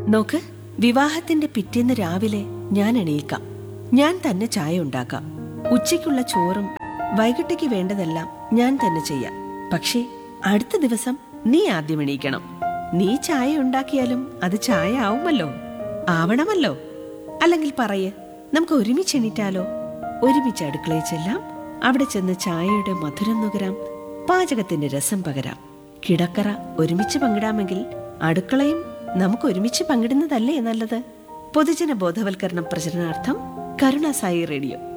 നോക്ക് വിവാഹത്തിന്റെ പിറ്റേന്ന് രാവിലെ ഞാൻ എണീക്കാം ഞാൻ തന്നെ ചായ ഉണ്ടാക്കാം ഉച്ചയ്ക്കുള്ള ചോറും വൈകിട്ടേക്ക് വേണ്ടതെല്ലാം ഞാൻ തന്നെ ചെയ്യാം പക്ഷേ അടുത്ത ദിവസം നീ ആദ്യം എണീക്കണം നീ ചായ ഉണ്ടാക്കിയാലും അത് ചായ ആവുമല്ലോ ആവണമല്ലോ അല്ലെങ്കിൽ പറയ് നമുക്ക് ഒരുമിച്ച് എണീറ്റാലോ ഒരുമിച്ച് അടുക്കളയിൽ ചെല്ലാം അവിടെ ചെന്ന് ചായയുടെ മധുരം നുകരാം പാചകത്തിന്റെ രസം പകരാം കിടക്കറ ഒരുമിച്ച് പങ്കിടാമെങ്കിൽ അടുക്കളയും നമുക്ക് ഒരുമിച്ച് പങ്കിടുന്നതല്ലേ നല്ലത് പൊതുജന ബോധവൽക്കരണ പ്രചരണാർത്ഥം കരുണ സായി റേഡിയോ